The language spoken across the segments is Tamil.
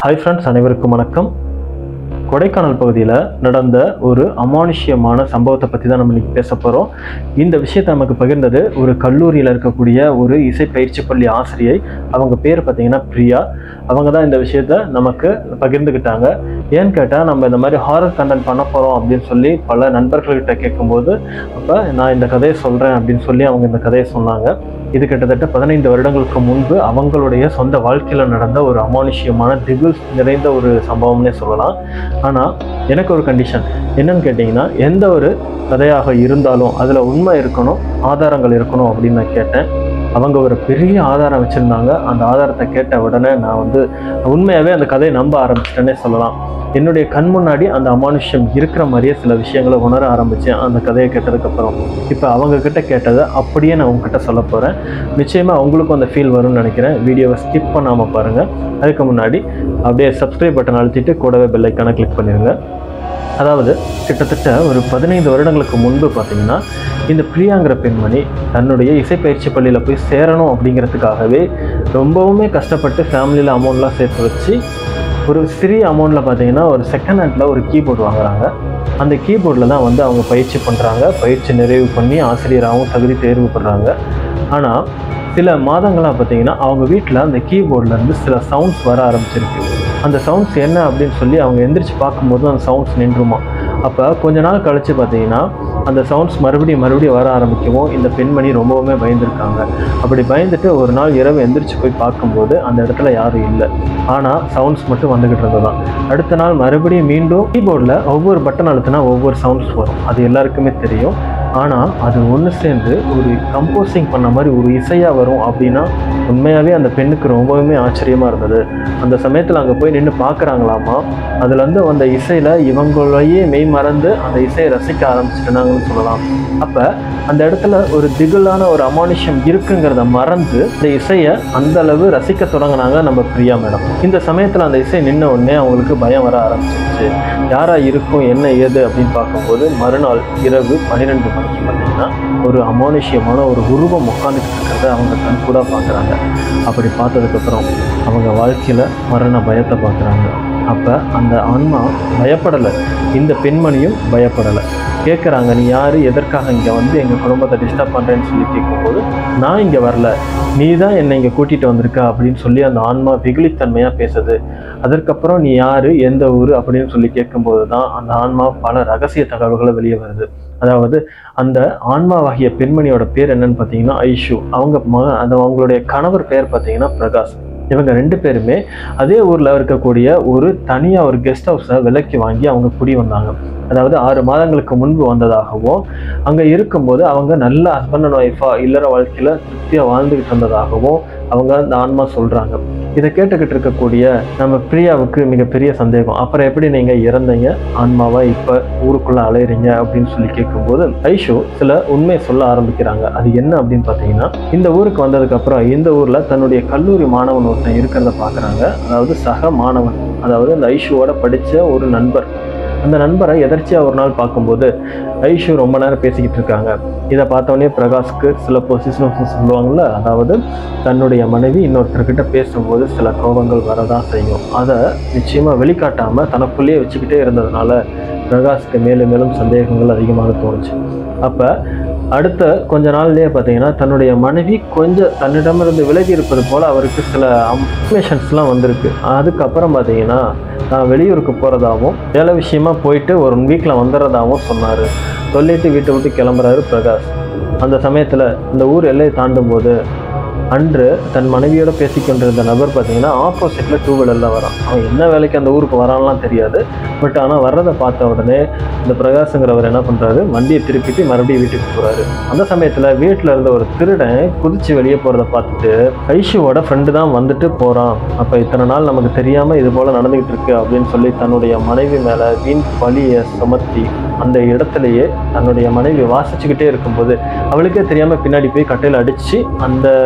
ஹாய் ஃப்ரெண்ட்ஸ் அனைவருக்கும் வணக்கம் கொடைக்கானல் பகுதியில் நடந்த ஒரு அமானுஷ்யமான சம்பவத்தை பற்றி தான் நம்ம இன்னைக்கு பேச போகிறோம் இந்த விஷயத்தை நமக்கு பகிர்ந்தது ஒரு கல்லூரியில் இருக்கக்கூடிய ஒரு இசை பயிற்சி பள்ளி ஆசிரியை அவங்க பேர் பார்த்தீங்கன்னா பிரியா அவங்க தான் இந்த விஷயத்த நமக்கு பகிர்ந்துக்கிட்டாங்க ஏன்னு கேட்டால் நம்ம இந்த மாதிரி ஹாரர் கண்டென்ட் பண்ண போகிறோம் அப்படின்னு சொல்லி பல நண்பர்கள்கிட்ட கேட்கும்போது அப்போ நான் இந்த கதையை சொல்கிறேன் அப்படின்னு சொல்லி அவங்க இந்த கதையை சொன்னாங்க இது கிட்டத்தட்ட பதினைந்து வருடங்களுக்கு முன்பு அவங்களுடைய சொந்த வாழ்க்கையில் நடந்த ஒரு அமானுஷ்யமான திகில் நிறைந்த ஒரு சம்பவம்னே சொல்லலாம் ஆனால் எனக்கு ஒரு கண்டிஷன் என்னன்னு கேட்டிங்கன்னா எந்த ஒரு கதையாக இருந்தாலும் அதில் உண்மை இருக்கணும் ஆதாரங்கள் இருக்கணும் அப்படின்னு நான் கேட்டேன் அவங்க ஒரு பெரிய ஆதாரம் வச்சுருந்தாங்க அந்த ஆதாரத்தை கேட்ட உடனே நான் வந்து உண்மையாகவே அந்த கதையை நம்ப ஆரம்பிச்சிட்டேனே சொல்லலாம் என்னுடைய கண் முன்னாடி அந்த அமானுஷ்யம் இருக்கிற மாதிரியே சில விஷயங்களை உணர ஆரம்பித்தேன் அந்த கதையை கேட்டதுக்கப்புறம் இப்போ அவங்க கிட்ட கேட்டதை அப்படியே நான் உங்ககிட்ட சொல்ல போகிறேன் நிச்சயமாக அவங்களுக்கும் அந்த ஃபீல் வரும்னு நினைக்கிறேன் வீடியோவை ஸ்கிப் பண்ணாமல் பாருங்கள் அதுக்கு முன்னாடி அப்படியே சப்ஸ்கிரைப் பட்டன் அழுத்திட்டு கூடவே பெல்லைக்கான கிளிக் பண்ணிடுங்க அதாவது கிட்டத்தட்ட ஒரு பதினைந்து வருடங்களுக்கு முன்பு பார்த்தீங்கன்னா இந்த பிரியாங்கிற பெண்மணி தன்னுடைய இசைப்பயிற்சி பள்ளியில் போய் சேரணும் அப்படிங்கிறதுக்காகவே ரொம்பவுமே கஷ்டப்பட்டு ஃபேமிலியில் அமௌண்ட்லாம் சேர்த்து வச்சு ஒரு சிறிய அமௌண்ட்டில் பார்த்தீங்கன்னா ஒரு செகண்ட் ஹேண்டில் ஒரு கீபோர்டு வாங்குறாங்க அந்த கீபோர்டில் தான் வந்து அவங்க பயிற்சி பண்ணுறாங்க பயிற்சி நிறைவு பண்ணி ஆசிரியராகவும் தகுதி தேர்வு பண்ணுறாங்க ஆனால் சில மாதங்களாக பார்த்தீங்கன்னா அவங்க வீட்டில் அந்த கீபோர்ட்லேருந்து சில சவுண்ட்ஸ் வர ஆரம்பிச்சிருக்கு அந்த சவுண்ட்ஸ் என்ன அப்படின்னு சொல்லி அவங்க எந்திரிச்சு பார்க்கும்போது அந்த சவுண்ட்ஸ் நின்றுமா அப்போ கொஞ்ச நாள் கழித்து பார்த்தீங்கன்னா அந்த சவுண்ட்ஸ் மறுபடியும் மறுபடியும் வர ஆரம்பிக்கவும் இந்த பெண்மணி ரொம்பவுமே பயந்துருக்காங்க அப்படி பயந்துட்டு ஒரு நாள் இரவு எந்திரிச்சு போய் பார்க்கும்போது அந்த இடத்துல யாரும் இல்லை ஆனால் சவுண்ட்ஸ் மட்டும் வந்துக்கிட்டு இருந்ததுதான் அடுத்த நாள் மறுபடியும் மீண்டும் கீபோர்டில் ஒவ்வொரு பட்டன் அழுத்தினா ஒவ்வொரு சவுண்ட்ஸ் வரும் அது எல்லாருக்குமே தெரியும் ஆனால் அது ஒன்று சேர்ந்து ஒரு கம்போசிங் பண்ண மாதிரி ஒரு இசையாக வரும் அப்படின்னா உண்மையாகவே அந்த பெண்ணுக்கு ரொம்பவுமே ஆச்சரியமாக இருந்தது அந்த சமயத்தில் அங்கே போய் நின்று பார்க்குறாங்களாமா அதுலேருந்து அந்த இசையில் இவங்களையே மெய் மறந்து அந்த இசையை ரசிக்க ஆரம்பிச்சிட்டாங்கன்னு சொல்லலாம் அப்போ அந்த இடத்துல ஒரு திகிலான ஒரு அமானுஷ்யம் இருக்குங்கிறத மறந்து இந்த இசையை அந்த அளவு ரசிக்க தொடங்கினாங்க நம்ம பிரியா மேடம் இந்த சமயத்தில் அந்த இசை நின்ன உடனே அவங்களுக்கு பயம் வர ஆரம்பிச்சிருச்சு யாரா இருக்கும் என்ன ஏது அப்படின்னு பார்க்கும்போது மறுநாள் இரவு பன்னிரெண்டு மணிக்கு பார்த்தீங்கன்னா ஒரு அமானுஷ்யமான ஒரு உருவம் உட்காந்துக்கிட்டு இருக்கிறத அவங்க கண் கூட பார்க்குறாங்க அப்படி பார்த்ததுக்கப்புறம் அவங்க வாழ்க்கையில் மரண பயத்தை பார்க்குறாங்க அப்போ அந்த ஆன்மா பயப்படலை இந்த பெண்மணியும் பயப்படலை கேட்குறாங்க நீ யார் எதற்காக இங்கே வந்து எங்கள் குடும்பத்தை டிஸ்டர்ப் பண்ணுறேன்னு சொல்லி கேட்கும்போது நான் இங்கே வரல நீ தான் என்னை இங்கே கூட்டிகிட்டு வந்திருக்க அப்படின்னு சொல்லி அந்த ஆன்மா வெகுளித்தன்மையாக பேசுது அதற்கப்புறம் நீ யார் எந்த ஊர் அப்படின்னு சொல்லி கேட்கும்போது தான் அந்த ஆன்மா பல ரகசிய தகவல்களை வெளியே வருது அதாவது அந்த ஆன்மாவாகிய பெண்மணியோட பேர் என்னன்னு பார்த்தீங்கன்னா ஐஷு அவங்க ம அந்த அவங்களுடைய கணவர் பேர் பார்த்தீங்கன்னா பிரகாஷ் இவங்க ரெண்டு பேருமே அதே ஊரில் இருக்கக்கூடிய ஒரு தனியாக ஒரு கெஸ்ட் ஹவுஸை விலைக்கு வாங்கி அவங்க குடி வந்தாங்க அதாவது ஆறு மாதங்களுக்கு முன்பு வந்ததாகவும் அங்கே இருக்கும்போது அவங்க நல்ல ஹஸ்பண்ட் அண்ட் ஒய்ஃபாக இல்லற வாழ்க்கையில் திருப்தியாக வாழ்ந்துக்கிட்டு இருந்ததாகவும் அவங்க அந்த ஆன்மா சொல்கிறாங்க இதை கேட்டுக்கிட்டு இருக்கக்கூடிய நம்ம பிரியாவுக்கு மிகப்பெரிய சந்தேகம் அப்புறம் எப்படி நீங்கள் இறந்தீங்க ஆன்மாவா இப்போ ஊருக்குள்ளே அலையிறீங்க அப்படின்னு சொல்லி கேட்கும்போது ஐஷு சில உண்மை சொல்ல ஆரம்பிக்கிறாங்க அது என்ன அப்படின்னு பார்த்தீங்கன்னா இந்த ஊருக்கு வந்ததுக்கப்புறம் இந்த ஊரில் தன்னுடைய கல்லூரி மாணவன் ஒருத்தன் இருக்கிறத பார்க்குறாங்க அதாவது சக மாணவன் அதாவது அந்த ஐஷுவோட படித்த ஒரு நண்பர் அந்த நண்பரை எதர்ச்சியாக ஒரு நாள் பார்க்கும்போது ஐஷு ரொம்ப நேரம் பேசிக்கிட்டு இருக்காங்க இதை பார்த்தோன்னே பிரகாஷ்க்கு சில பொசிஷன்ஸ் சொல்லுவாங்கள்ல அதாவது தன்னுடைய மனைவி இன்னொருத்தர்கிட்ட பேசும்போது சில கோபங்கள் வரதான் செய்யும் அதை நிச்சயமாக வெளிக்காட்டாமல் தனக்குள்ளேயே வச்சுக்கிட்டே இருந்ததுனால பிரகாஷ்க்கு மேலும் மேலும் சந்தேகங்கள் அதிகமாக தோணுச்சு அப்போ அடுத்த கொஞ்ச நாள்லயே பார்த்தீங்கன்னா தன்னுடைய மனைவி கொஞ்சம் தன்னிடமிருந்து விலகி இருப்பது போல் அவருக்கு சில அம்னேஷன்ஸ்லாம் வந்திருக்கு அதுக்கப்புறம் பார்த்தீங்கன்னா நான் வெளியூருக்கு போகிறதாகவும் வேலை விஷயமா போயிட்டு ஒரு வீக்கில் வந்துடுறதாகவும் சொன்னார் சொல்லிட்டு வீட்டை விட்டு கிளம்புறாரு பிரகாஷ் அந்த சமயத்தில் இந்த ஊர் எல்லையை தாண்டும் போது அன்று தன் மனைவியோட பேசிக்கொண்டிருந்த நபர் பார்த்தீங்கன்னா ஆப்போசிட்டில் டூ வீலரில் வரான் அவன் என்ன வேலைக்கு அந்த ஊருக்கு வரான்லாம் தெரியாது பட் ஆனால் வர்றதை பார்த்த உடனே இந்த பிரகாஷங்கிறவர் என்ன பண்ணுறாரு வண்டியை திருப்பிட்டு மறுபடியும் வீட்டுக்கு போகிறாரு அந்த சமயத்தில் வீட்டில் இருந்த ஒரு திருடன் குதிச்சு வெளியே போகிறத பார்த்துட்டு ஐஷுவோட ஃப்ரெண்டு தான் வந்துட்டு போகிறான் அப்போ இத்தனை நாள் நமக்கு தெரியாமல் இது போல் நடந்துக்கிட்டு இருக்கு அப்படின்னு சொல்லி தன்னுடைய மனைவி மேலே வீண் பழியை சுமத்தி அந்த இடத்துலையே தன்னுடைய மனைவி வாசிச்சுக்கிட்டே இருக்கும்போது அவளுக்கே தெரியாமல் பின்னாடி போய் கட்டையில் அடித்து அந்த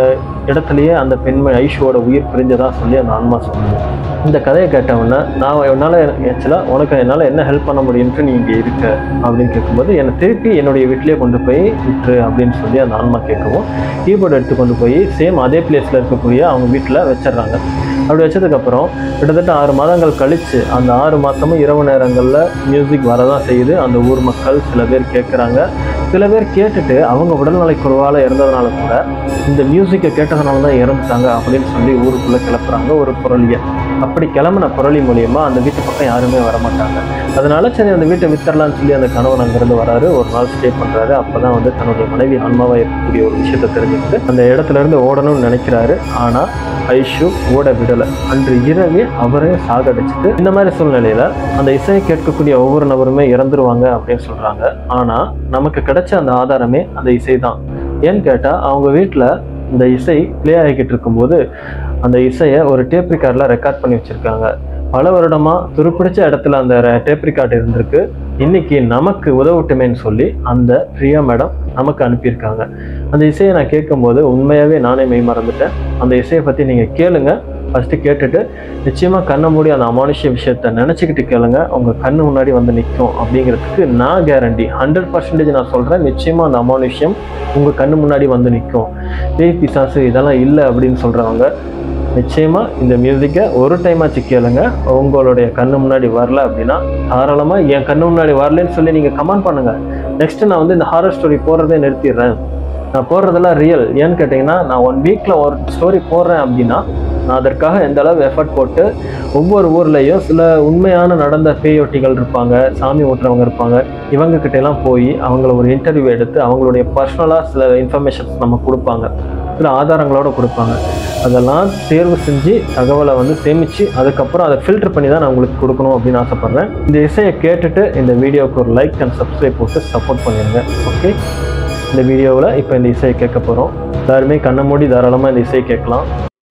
இடத்துலயே அந்த பெண்மணி ஐஷுவோட உயிர் பிரிஞ்சதா சொல்லி அந்த ஆன்மா சொன்னாங்க இந்த கதையை கேட்டவுடனே நான் என்னால் ஆக்சுவலாக உனக்கு என்னால் என்ன ஹெல்ப் பண்ண முடியும்ட்டு நீ இங்கே இருக்க அப்படின்னு கேட்கும்போது என்னை திருப்பி என்னுடைய வீட்டிலேயே கொண்டு போய் விட்டுரு அப்படின்னு சொல்லி அந்த ஆன்மா கேட்கவும் கீபோர்டு எடுத்து கொண்டு போய் சேம் அதே பிளேஸில் இருக்கக்கூடிய அவங்க வீட்டில் வச்சிடுறாங்க அப்படி வச்சதுக்கப்புறம் கிட்டத்தட்ட ஆறு மாதங்கள் கழித்து அந்த ஆறு மாதமும் இரவு நேரங்களில் மியூசிக் வரதான் செய்யுது அந்த ஊர் மக்கள் சில பேர் கேட்குறாங்க சில பேர் கேட்டுட்டு அவங்க உடல்நலை குறைவால் இறந்ததுனால கூட இந்த மியூசிக்கை கேட்டதுனால தான் இறந்துட்டாங்க அப்படின்னு சொல்லி ஊருக்குள்ளே கிளப்புறாங்க ஒரு புரளியை அப்படி கிளம்புன புரளி மூலியமாக அந்த வீட்டு பக்கம் யாருமே வரமாட்டாங்க அதனால சரி அந்த வீட்டை வித்தரலாம்னு சொல்லி அந்த கணவன் அங்கேருந்து வராரு ஒரு நாள் ஸ்டே பண்ணுறாரு அப்போ தான் வந்து தன்னுடைய மனைவி ஆன்மாவாக இருக்கக்கூடிய ஒரு விஷயத்தை தெரிஞ்சுக்கிட்டு அந்த இடத்துல இருந்து ஓடணும்னு நினைக்கிறாரு ஆனால் ஐஷு ஓட விடலை அன்று இரவே அவரே சாகடிச்சிட்டு இந்த மாதிரி சூழ்நிலையில அந்த இசையை கேட்கக்கூடிய ஒவ்வொரு நபருமே இறந்துருவாங்க அப்படின்னு சொல்றாங்க ஆனா நமக்கு கிடைச்ச அந்த ஆதாரமே அந்த இசை தான் ஏன்னு கேட்டா அவங்க வீட்டில் இந்த இசை ப்ளே ஆகிக்கிட்டு இருக்கும்போது அந்த இசையை ஒரு டேப் ரெக்கார்டில் ரெக்கார்ட் பண்ணி வச்சிருக்காங்க பல வருடமா துருப்பிடிச்ச இடத்துல அந்த டேப் ரெக்கார்ட் இருந்திருக்கு இன்னைக்கு நமக்கு உதவட்டுமேன்னு சொல்லி அந்த பிரியா மேடம் நமக்கு அனுப்பியிருக்காங்க அந்த இசையை நான் கேட்கும்போது உண்மையாகவே நானே மெய் மறந்துட்டேன் அந்த இசையை பற்றி நீங்கள் கேளுங்க ஃபஸ்ட்டு கேட்டுட்டு நிச்சயமாக கண்ணை மூடி அந்த அமானுஷ்ய விஷயத்த நினச்சிக்கிட்டு கேளுங்க உங்கள் கண்ணு முன்னாடி வந்து நிற்கும் அப்படிங்கிறதுக்கு நான் கேரண்டி ஹண்ட்ரட் பர்சன்டேஜ் நான் சொல்கிறேன் நிச்சயமாக அந்த அமானுஷ்யம் உங்கள் கண்ணு முன்னாடி வந்து நிற்கும் பேய் பிசாசு இதெல்லாம் இல்லை அப்படின்னு சொல்கிறவங்க நிச்சயமாக இந்த மியூசிக்கை ஒரு டைம் ஆச்சு கேளுங்க உங்களுடைய கண்ணு முன்னாடி வரல அப்படின்னா தாராளமாக என் கண்ணு முன்னாடி வரலன்னு சொல்லி நீங்கள் கமெண்ட் பண்ணுங்கள் நெக்ஸ்ட் நான் வந்து இந்த ஹாரர் ஸ்டோரி போடுறதே நிறுத்திடுறேன் நான் போடுறதெல்லாம் ரியல் ஏன்னு கேட்டிங்கன்னா நான் ஒன் வீக்கில் ஒரு ஸ்டோரி போடுறேன் அப்படின்னா நான் அதற்காக எந்த அளவு எஃபர்ட் போட்டு ஒவ்வொரு ஊர்லேயும் சில உண்மையான நடந்த பேயொட்டிகள் இருப்பாங்க சாமி ஓட்டுறவங்க இருப்பாங்க இவங்க கிட்ட எல்லாம் போய் அவங்கள ஒரு இன்டர்வியூ எடுத்து அவங்களுடைய பர்சனலாக சில இன்ஃபர்மேஷன்ஸ் நம்ம கொடுப்பாங்க சில ஆதாரங்களோட கொடுப்பாங்க அதெல்லாம் தேர்வு செஞ்சு தகவலை வந்து சேமித்து அதுக்கப்புறம் அதை ஃபில்டர் பண்ணி தான் நான் உங்களுக்கு கொடுக்கணும் அப்படின்னு ஆசைப்பட்றேன் இந்த இசையை கேட்டுட்டு இந்த வீடியோவுக்கு ஒரு லைக் அண்ட் சப்ஸ்கிரைப் போட்டு சப்போர்ட் பண்ணிடுங்க ஓகே இந்த வீடியோவில் இப்போ இந்த இசையை கேட்க போகிறோம் எல்லாருமே கண்ணை மூடி தாராளமாக இந்த இசையை கேட்கலாம்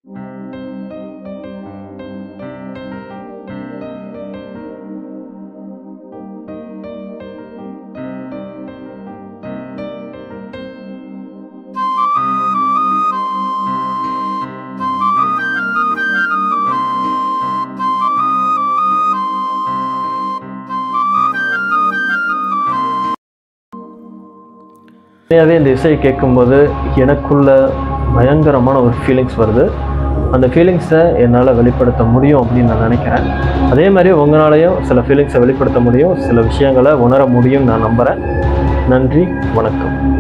உண்மையாகவே இந்த இசையை கேட்கும்போது எனக்குள்ள பயங்கரமான ஒரு ஃபீலிங்ஸ் வருது அந்த ஃபீலிங்ஸை என்னால் வெளிப்படுத்த முடியும் அப்படின்னு நான் நினைக்கிறேன் அதே மாதிரி உங்களாலையும் சில ஃபீலிங்ஸை வெளிப்படுத்த முடியும் சில விஷயங்களை உணர முடியும் நான் நம்புகிறேன் நன்றி வணக்கம்